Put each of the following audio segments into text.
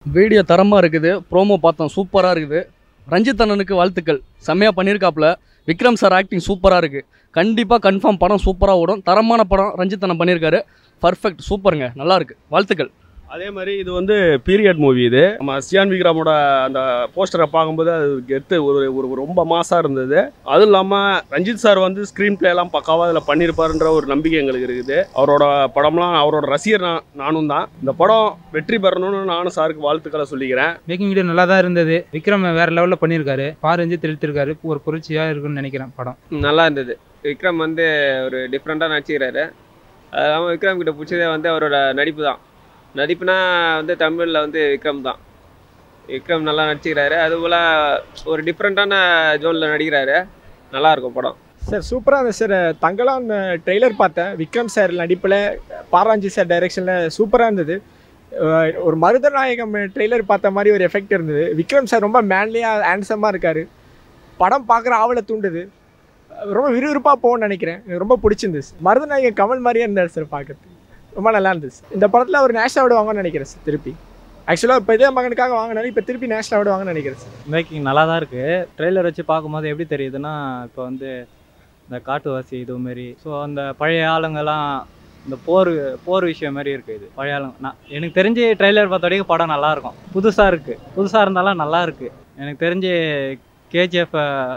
Video தரமாக இருக்குது promo பார்த்தோம் சூப்பராக இருக்குது ரஞ்சித் அண்ணனுக்கு வாழ்த்துக்கள் செம்மையாக பண்ணியிருக்காப்புல விக்ரம் சார் ஆக்டிங் சூப்பராக இருக்குது கண்டிப்பாக கன்ஃபார்ம் படம் சூப்பராக ஓடும் தரமான படம் ரஞ்சித் அண்ணன் பண்ணியிருக்காரு பர்ஃபெக்ட் சூப்பருங்க நல்லா இருக்கு வாழ்த்துக்கள் அதே மாதிரி இது வந்து பீரியட் மூவி இது நம்ம சியான் விக்ரமோட அந்த போஸ்டரை பார்க்கும்போது அது கெத்து ஒரு ஒரு ஒரு ரொம்ப மாசாக இருந்தது அதுவும் இல்லாமல் ரஞ்சித் சார் வந்து ஸ்க்ரீன் பிளே எல்லாம் பக்காவாக அதில் பண்ணியிருப்பாருன்ற ஒரு நம்பிக்கை எங்களுக்கு இருக்குது அவரோட படம்லாம் அவரோட ரசிகர் நான் நானும் தான் இந்த படம் வெற்றி பெறணும்னு நானும் சாருக்கு வாழ்த்துக்களை சொல்லிக்கிறேன் மேக்கிங் வீடியோ நல்லா தான் இருந்தது விக்ரம் வேற லெவலில் பண்ணியிருக்காரு பாரஞ்சு தெளித்திருக்காரு ஒரு புரட்சியாக இருக்குன்னு நினைக்கிறேன் படம் நல்லா இருந்தது விக்ரம் வந்து ஒரு டிஃப்ரெண்ட்டாக நடிச்சுக்கிறாரு அது இல்லாமல் விக்ரம் கிட்ட பிடிச்சதே வந்து அவரோட நடிப்பு தான் நடிப்புனா வந்து தமிழில் வந்து விக்ரம் தான் விக்ரம் நல்லா நடிச்சுக்கிறாரு அதுபோல் ஒரு டிஃப்ரெண்ட்டான ஜோனில் நடிக்கிறாரு நல்லா இருக்கும் படம் சார் சூப்பராக இருந்தது சார் தங்கலான் ட்ரெய்லர் பார்த்தேன் விக்ரம் சார் நடிப்பில் பாராஞ்சி சார் டைரெக்ஷனில் சூப்பராக இருந்தது அஹ் ஒரு மருதநாயகம் ட்ரெய்லர் பார்த்த மாதிரி ஒரு எஃபெக்ட் இருந்தது விக்ரம் சார் ரொம்ப மேன்லியாக ஹேண்ட்ஸமாக இருக்கார் படம் பார்க்குற ஆவலை தூண்டுது ரொம்ப விறுவிறுப்பாக போகணும்னு நினைக்கிறேன் எனக்கு ரொம்ப பிடிச்சிருந்துச்சு மருதநாயகம் கமல் மாதிரியே இருந்தார் சார் பார்க்கறதுக்கு ரொம்ப நல்லா இருந்துச்சு இந்த படத்தில் அவர் நேஷனல் அவார்டு வாங்கணும்னு நினைக்கிறேன் சார் திருப்பி ஆக்சுவலாக இப்போ இதே மகனுக்காக வாங்கினாரு இப்போ திருப்பி நேஷனல் அவார்டு வாங்கணும்னு நினைக்கிறேன் சார் மேக்கிங் நல்லா தான் இருக்குது ட்ரெய்லர் வச்சு பார்க்கும்போது எப்படி தெரியுதுன்னா இப்போ வந்து இந்த காட்டுவாசி இது மாரி ஸோ அந்த பழைய ஆளுங்கெல்லாம் இந்த போர் போர் விஷயம் மாதிரி இருக்குது இது பழைய ஆளுங்க நான் எனக்கு தெரிஞ்சு ட்ரெய்லர் பார்த்த வரைக்கும் படம் நல்லா இருக்கும் புதுசாக இருக்குது புதுசாக இருந்தாலும் நல்லா இருக்குது எனக்கு தெரிஞ்சு கேஜிஎஃப்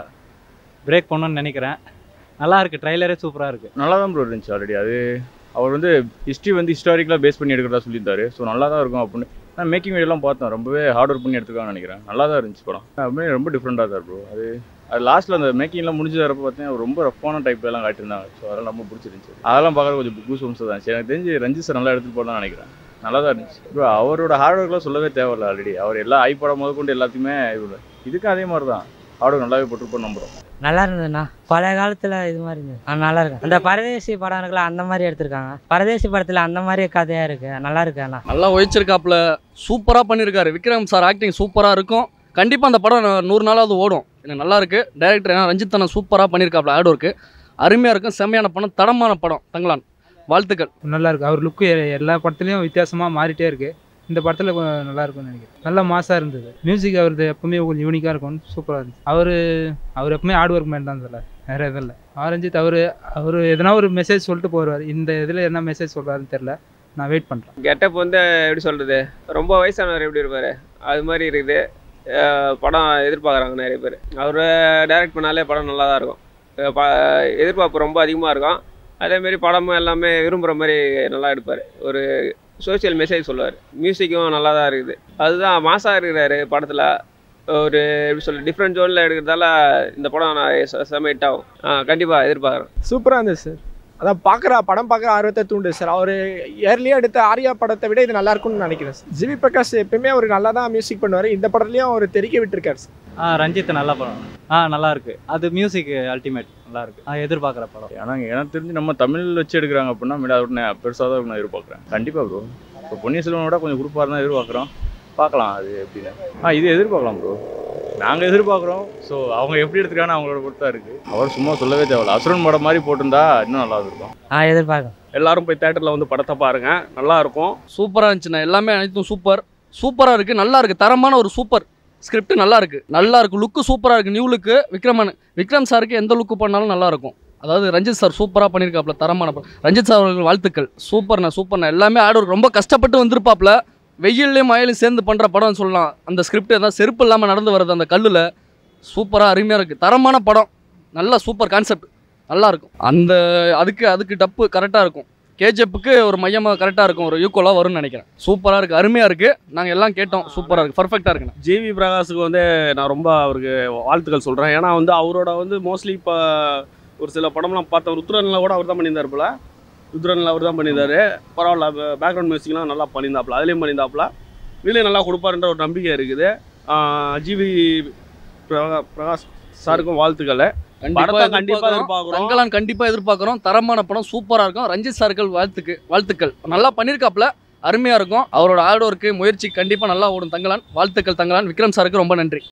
பிரேக் பண்ணணும்னு நினைக்கிறேன் நல்லா இருக்குது ட்ரெய்லரே சூப்பராக இருக்குது நல்லா தான் ப்ரோ இருந்துச்சு ஆல்ரெடி அது அவர் வந்து ஹிஸ்ட்ரி வந்து ஹிஸ்டாரிக்கலாக பேஸ் பண்ணி எடுக்கிறதா சொல்லியிருந்தாரு ஸோ நல்லா தான் இருக்கும் அப்படின்னு நான் மேக்கிங் வீடியோலாம் பார்த்தேன் ரொம்பவே ஹார்ட் ஒர்க் பண்ணி எடுத்துருக்கான்னு நினைக்கிறேன் நல்லா தான் இருந்துச்சு படம் அப்படியே ரொம்ப டிஃப்ரெண்ட்டாக தான் ப்ரோ அது அது லாஸ்ட்டில் அந்த மேக்கிங்லாம் முடிஞ்சு வரப்போ பார்த்தீங்கன்னா ரொம்ப ரஃப்பான டைப்ல எல்லாம் காட்டியிருந்தாங்க ஸோ அதெல்லாம் ரொம்ப பிடிச்சிருந்துச்சு அதெல்லாம் பார்க்குறது கொஞ்சம் கூஸ் வம்சம் தான் எனக்கு தெரிஞ்சு ரஞ்சித் சார் நல்லா எடுத்துகிட்டு போதான் நினைக்கிறேன் நல்லா தான் இருந்துச்சு ப்ரோ அவரோட ஹார்ட் ஒர்க்லாம் சொல்லவே தேவையில்ல ஆல்ரெடி அவர் எல்லா ஐ படம் முதற்கொண்டு எல்லாத்தையுமே இது இதுக்கும் அதே மாதிரி தான் ஹார்ட் ஒர்க் நல்லாவே போட்டுருப்போம் நம்புறோம் நல்லா இருந்ததுண்ணா பழைய காலத்துல இது மாதிரி இருந்தது ஆ, நல்லா இருக்கு அந்த பரதேசி படம் இருக்குல்ல அந்த மாதிரி எடுத்திருக்காங்க பரதேசி படத்துல அந்த மாதிரி கதையா இருக்கு நல்லா இருக்கு அண்ணா நல்லா ஒழிச்சிருக்காப்புல சூப்பராக பண்ணியிருக்காரு விக்ரம் சார் ஆக்டிங் சூப்பராக இருக்கும் கண்டிப்பாக அந்த படம் ந- நூறு நாளாவது ஓடும் எனக்கு நல்லா இருக்கு டைரக்டர் ஏன்னா ரஞ்சித் அண்ணன் சூப்பராக பண்ணியிருக்காப்புல ஆட் ஒர்க்கு அருமையாக இருக்கும் செம்மையான படம் தடமான படம் தங்கலான் வாழ்த்துக்கள் நல்லா இருக்கு அவர் லுக்கு எல்லா படத்துலையும் வித்தியாசமாக மாறிட்டே இருக்கு இந்த படத்தில் நல்லா இருக்கும்னு நினைக்கிறேன் நல்ல மாசாக இருந்தது மியூசிக் அவரது எப்பவுமே கொஞ்சம் யூனிக்காக இருக்கும் சூப்பராக இருந்துச்சு அவர் அவர் எப்பவுமே ஹார்ட் ஒர்க் மேன் தான் சொல்ல வேற எதுவும் இல்லை ஆரஞ்சித் அவர் அவர் எதனா ஒரு மெசேஜ் சொல்லிட்டு போடுவார் இந்த இதில் என்ன மெசேஜ் சொல்கிறாருன்னு தெரில நான் வெயிட் பண்ணுறேன் கெட்டப் வந்து எப்படி சொல்கிறது ரொம்ப வயசானவர் எப்படி இருப்பார் அது மாதிரி இருக்குது அஹ் படம் எதிர்பார்க்குறாங்க நிறைய பேர் அவர் டைரக்ட் பண்ணாலே படம் நல்லா தான் இருக்கும் அஹ் ப எதிர்பார்ப்பு ரொம்ப அதிகமாக இருக்கும் அதேமாரி படமும் எல்லாமே விரும்புகிற மாதிரி நல்லா எடுப்பார் ஒரு சோஷியல் மெசேஜ் சொல்லுவார் மியூசிக்கும் நல்லா தான் இருக்குது அதுதான் மாசாக இருக்கிறாரு படத்தில் ஒரு எப்படி சொல்ல டிஃப்ரெண்ட் ஜோனில் எடுக்கிறதால இந்த படம் நான் செ- செம ஹிட் ஆகும் கண்டிப்பாக எதிர்பார்க்குறேன் சூப்பராக இருந்தது சார் அதான் பார்க்குற படம் பார்க்குற ஆர்வத்தை தூண்டுது சார் அவர் இயர்லியாக எடுத்த ஆர்யா படத்தை விட இது நல்லா இருக்கும்னு நினைக்கிறேன் சார் ஜிவி பிரகாஷ் எப்பயுமே அவர் நல்லா தான் மியூசிக் பண்ணுவார் இந்த படத்துலையும் அவர் தெரிக்க விட்டுருக்காரு சார் ஆ ரஞ்சித் நல்லா படம் ஆ நல்லா இருக்கு அது மியூசிக் அல்டிமேட் நல்லா இருக்கு ஆ எதிர்பார்க்குற படம் ஏன்னா எனக்கு தெரிஞ்சு நம்ம தமிழ் வச்சு எடுக்கிறாங்க அப்படின்னா மீண்டும் அதோட நான் பெருசாக தான் நான் எதிர்பார்க்குறேன் கண்டிப்பாக ப்ரோ இப்போ பொன்னியின் செல்வனோட கொஞ்சம் குரூப்பாக தான் எதிர்பார்க்குறோம் பார்க்கலாம் அது எப்படின்னு ஆ இது எதிர்பார்க்கலாம் ப்ரோ நாங்கள் எதிர்பார்க்குறோம் ஸோ அவங்க எப்படி எடுத்துக்கான்னு அவங்களோட பொறுத்தா இருக்குது அவர் சும்மா சொல்லவே தேவையில்ல அசுரன் படம் மாதிரி போட்டிருந்தா இன்னும் நல்லா இருக்கும் ஆ எதிர்பார்க்கேன் எல்லாரும் போய் தேட்டரில் வந்து படத்தை பாருங்க நல்லா இருக்கும் சூப்பராக இருந்துச்சுண்ணா எல்லாமே அனைத்தும் சூப்பர் சூப்பராக இருக்குது நல்லா இருக்குது தரமான ஒரு சூப்பர் ஸ்கிரிப்ட் நல்லா இருக்குது நல்லா இருக்குது லுக்கு சூப்பராக இருக்குது நியூ லுக்கு விக்ரமன் விக்ரம் சாருக்கு எந்த லுக்கு பண்ணாலும் நல்லா இருக்கும் அதாவது ரஞ்சித் சார் சூப்பராக பண்ணியிருக்காப்புல தரமான படம் ரஞ்சித் சார் அவர்கள் வாழ்த்துக்கள் சூப்பர்ண்ணா சூப்பர்ண்ணா எல்லாமே ஆடு ரொம்ப கஷ்டப்பட்டு வந்திருப்பாப்புல வெயில்லையும் மழையிலையும் சேர்ந்து பண்ணுற படம்னு சொல்லலாம் அந்த ஸ்கிரிப்ட் எதாவது செருப்பு இல்லாமல் நடந்து வர்றது அந்த கல்லில் சூப்பராக அருமையாக இருக்குது தரமான படம் நல்லா சூப்பர் கான்செப்ட் நல்லா இருக்கும் அந்த அதுக்கு அதுக்கு டப்பு கரெக்டாக இருக்கும் கேஜிஎஃப்க்கு ஒரு மையமாக கரெக்டாக இருக்கும் ஒரு ஈக்குவலாக வரும்னு நினைக்கிறேன் சூப்பராக இருக்குது அருமையாக இருக்குது நாங்கள் எல்லாம் கேட்டோம் சூப்பராக இருக்குது பர்ஃபெக்டாக இருக்குண்ணா ஜிவி பிரகாஷுக்கு வந்து நான் ரொம்ப அவருக்கு வாழ்த்துக்கள் சொல்கிறேன் ஏன்னா வந்து அவரோட வந்து மோஸ்ட்லி இப்போ ஒரு சில படம்லாம் பார்த்தேன் ருத்ரனில் கூட அவர் தான் பண்ணியிருந்தார் போல ருத்ரனில் அவர் தான் பண்ணியிருந்தாரு பரவாயில்ல பேக்ரவுண்ட் மியூசிக்லாம் நல்லா பண்ணியிருந்தாப்புல அதுலேயும் பண்ணியிருந்தாப்புல இதுலேயும் நல்லா கொடுப்பாருன்ற ஒரு நம்பிக்கை இருக்குது ஜிவி பிரகா பிரகாஷ் சாருக்கும் வாழ்த்துக்கள் படத்தை கண்டிப்பா எதிர்பார்க்குறோம். தங்கலான் கண்டிப்பாக எதிர்பார்க்குறோம் தரமான படம் சூப்பராக இருக்கும் ரஞ்சித் சார்கள் வாழ்த்துக்கு வாழ்த்துக்கள் நல்லா பண்ணியிருக்காப்புல அருமையாக இருக்கும் அவரோட ஹார்ட் ஒர்க்கு முயற்சி கண்டிப்பாக நல்லா ஓடும் தங்கலான் வாழ்த்துக்கள் தங்கலான் விக்ரம் சாருக்கு ரொம்ப நன்றி